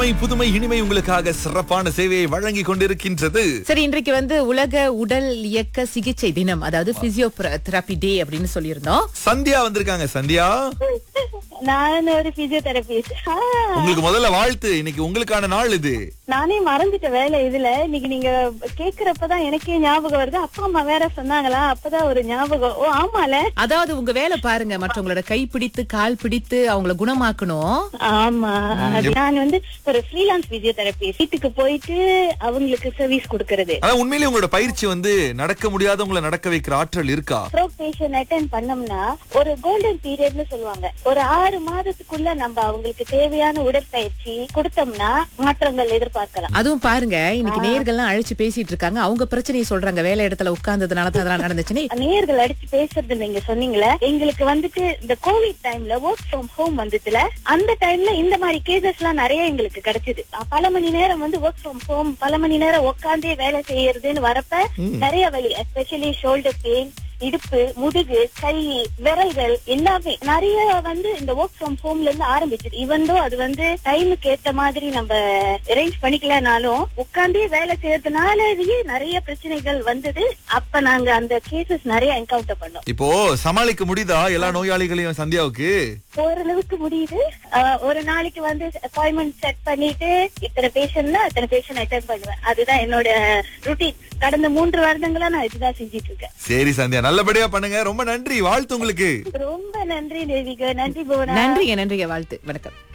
பழமை புதுமை இனிமை உங்களுக்காக சிறப்பான சேவையை வழங்கி கொண்டிருக்கின்றது சரி இன்றைக்கு வந்து உலக உடல் இயக்க சிகிச்சை தினம் அதாவது பிசியோதெரபி டே அப்படின்னு சொல்லியிருந்தோம் சந்தியா வந்திருக்காங்க சந்தியா நான் ஒரு பிசியோதெரபிஸ்ட் உங்களுக்கு முதல்ல வாழ்த்து இன்னைக்கு உங்களுக்கான நாள் இது நானே மறந்துட்ட வேலை இதுல இன்னைக்கு நீங்க கேக்குறப்பதான் எனக்கே ஞாபகம் வருது அப்பா அம்மா வேற சொன்னாங்களா அப்பதான் ஒரு ஞாபகம் ஓ ஆமால அதாவது உங்க வேலை பாருங்க மற்றவங்களோட கை பிடித்து கால் பிடித்து அவங்கள குணமாக்கணும் ஆமா நான் வந்து ஒரு ஃப்ரீலான்ஸ் பிசியோதெரபிஸ்ட் வீட்டுக்கு போயிட்டு அவங்களுக்கு சர்வீஸ் கொடுக்கறது ஆனா உண்மையிலேயே உங்களோட பயிற்சி வந்து நடக்க முடியாதவங்களை நடக்க வைக்கிற ஆற்றல் இருக்கா ஸ்ட்ரோக் பேஷண்ட் அட்டன் பண்ணோம்னா ஒரு கோல்டன் பீரியட்னு சொல்லுவாங்க ஒரு ஆறு மாதத்துக்குள்ள நம்ம அவங்களுக்கு தேவையான உடற்பயிற்சி கொடுத்தோம்னா மாற்றங்கள் எதிர்பார்க்கலாம் அதுவும் பாருங்க இன்னைக்கு நேர்கள்லாம் அழைச்சு பேசிட்டு இருக்காங்க அவங்க பிரச்சனையை சொல்றாங்க வேலை இடத்துல உட்கார்ந்ததுனால தான் அதெல்லாம் நடந்துச்சுன்னு நேர்கள் அடிச்சு பேசுறது நீங்க சொன்னீங்களே எங்களுக்கு வந்துட்டு இந்த கோவிட் டைம்ல ஒர்க் ஃப்ரம் ஹோம் வந்ததுல அந்த டைம்ல இந்த மாதிரி கேசஸ் எல்லாம் நிறைய எங்களுக்கு கிடைச்சது பல மணி நேரம் வந்து ஒர்க் ஃப்ரம் ஹோம் பல மணி நேரம் உட்காந்தே வேலை செய்யறதுன்னு வரப்ப நிறைய வலி எஸ்பெஷலி ஷோல்டர் பெயின் இடுப்பு முதுகு கை விரல்கள் எல்லாமே நிறைய வந்து இந்த ஒர்க் ஃப்ரம் ஹோம்ல இருந்து ஆரம்பிச்சது இவந்தோ அது வந்து டைமுக்கு ஏத்த மாதிரி நம்ம அரேஞ்ச் பண்ணிக்கலனாலும் உட்காந்தே வேலை செய்யறதுனாலயே நிறைய பிரச்சனைகள் வந்தது அப்ப நாங்க அந்த கேசஸ் நிறைய என்கவுண்டர் பண்ணோம் இப்போ சமாளிக்க முடியுதா எல்லா நோயாளிகளையும் சந்தியாவுக்கு ஓரளவுக்கு முடியுது ஆஹ் ஒரு நாளைக்கு வந்து அப்பாயின்மெண்ட் செட் பண்ணிட்டு இத்தனை பேஷண்ட்னா அத்தனை பேஷண்ட் அட்டன் பண்ணுவேன் அதுதான் என்னோட ருட்டீன் கடந்த மூன்று வருடங்களா நான் இதுதான் செஞ்சிட்டு இருக்கேன் சரி சந்தியா நல்லபடியா பண்ணுங்க ரொம்ப நன்றி வாழ்த்து உங்களுக்கு ரொம்ப நன்றி தேவிகா நன்றி புவனா நன்றிங்க நன்றிங்க வாழ்த்து வணக்கம்